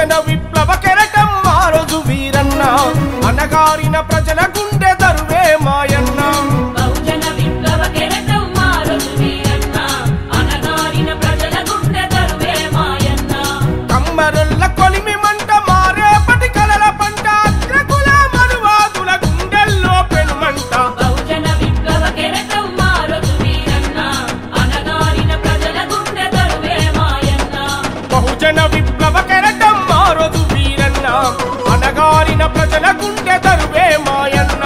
బహుజన విప్లవ కెరటం ఆ రోజు వీరన్న అనగారిన ప్రజల గుండె దరువే మాయన్న బహుజన విప్లవ కెరటం మారదు వీరన్న అనగారిన ప్రజల గుండె తరువే మాయన్న కమ్మరుల్ల కొలిమి మంట మారేపటి కలల పంట అగ్రకుల మనువాదుల గుండెల్లో పెనుమంట బహుజన విప్లవ కెరటం మారదు వీరన్న అనగారిన ప్రజల గుండె తరువే మాయన్న బహుజన విప్లవ కెరటం ఆ రోజు వీరన్న అనగారిన ప్రజల గుండె దరువే మాయన్న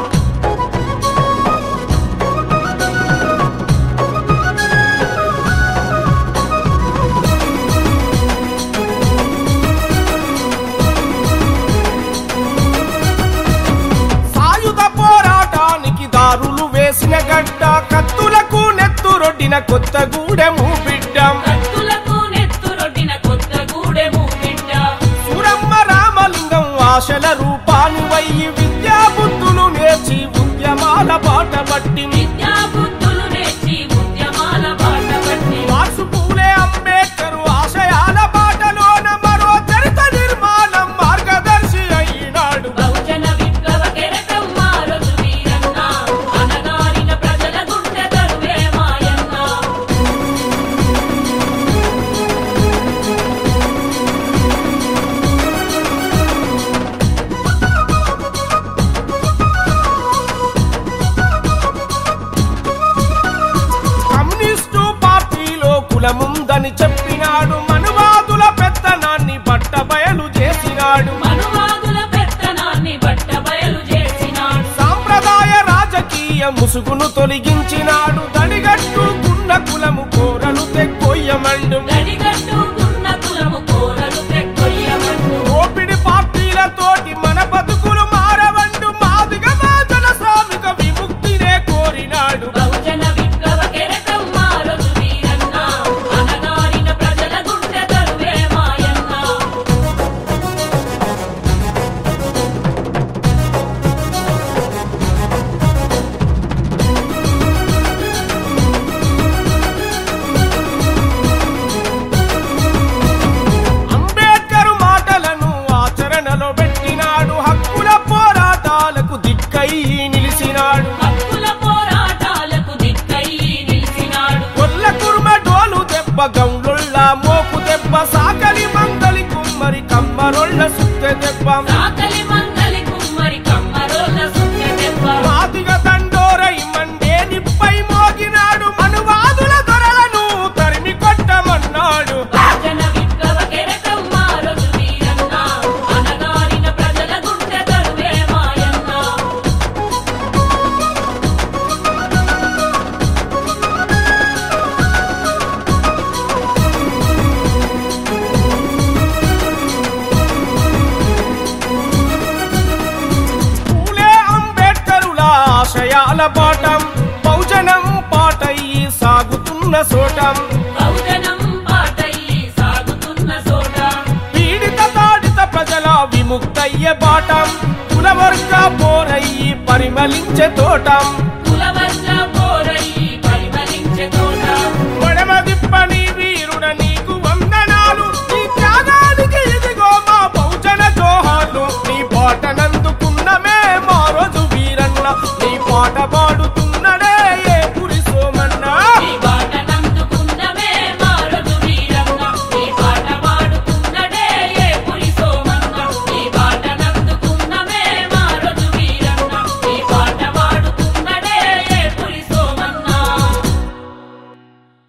సాయుధ పోరాటానికి దారులు వేసిన గడ్డ కత్తులకు నెత్తురొడ్డిన కొత్తగూడెము బిడ్డం కత్తులకు నెత్తురొడ్డిన కొత్త గూడెము బిడ్డ సురమ్మ రామలింగం ఆశల రూపాన్ని వయ్యి విద్యా బుద్ధులు నేర్చి ఉద్యమాల బాట పట్టి విద్యా బుద్ధులు నేర్చి ఉద్యమాల బాట పట్టి వాసు పూలే అంబేద్కర్ ఆశయాల బాటలోన మరో చరిత నిర్మాణం మార్గదర్శి అయినాడు బహుజన విప్లవ కెరటం మారదు వీరన్న అనగారిన ప్రజల గుండె తరువే మాయన్న కమ్యూనిస్టు పార్టీలో కులముందని చెప్పినాడు మనువాదుల పెత్తనాన్ని బట్ట బయలు చేసినాడు మనువాదుల పెత్తనాన్ని బట్ట బయలు చేసినాడు సాంప్రదాయ రాజకీయ ముసుగును తొలగించినాడు దడిగట్టుకున్న కులము కోరలు తెక్కొయ్యమండు గడిగట్టుకున్న కులము కోరలు తెక్కొయ్యమంటూ ఓపిడి పార్టీలతోటి మన బతుకులు మారవండు మాదిగ మాజన శ్రామిక విముక్తినే కోరినాడు బహుజన విప్లవ కెరటం మారదు వీరన్న అనగారిన ప్రజల గుండె తరువే మాయన్న అంబేద్కర్ మాటలను ఆచరణలో పెట్టినాడు హక్కుల పోరాటాలకు దిక్కై నిలిచినాడు హక్కుల పోరాటాలకు దిక్కై నిలిచినాడు కొల్ల కుర్మ డోలు దెబ్బ గౌలుళ్ళ మోకు దెబ్బ సాకలి మంగలి కుమ్మరి కమ్మరొళ్ళ సుత్తె దెబ్బ సాకలి మంగలి కుమ్మరి కమ్మరోల సుత్తె దెబ్బ మాదిగ దండోరై మండే నిప్పై మోగినాడు మనువాదుల దొరలను తరిమి కొట్టమన్నాడు బహుజన విప్లవ కెరటం మారదు వీరన్న అనగారిన ప్రజల గుండె తరువే మాయన్న పూలే అంబేద్కరుల ఆశయాల పాఠం బహుజనం పాటయి సాగుతున్న సోటం బహుజనం పాటయి సాగుతున్న చోట పీడిత తాడిత ప్రజల విముక్తయ్యే బాటం కులవర్గ పోరయ్యి పరిమళించే తోటం కులవర్గ పోరయి పరిమళించే తోట పడమ దిప్పని వీరుడ నీకు వందనాలు నీ త్యాగానికి ఇదిగో మా బహుజన జోహార్లు నీ పాటనందుకున్నమే మా రోజు వీరన్న నీ పాట పాడు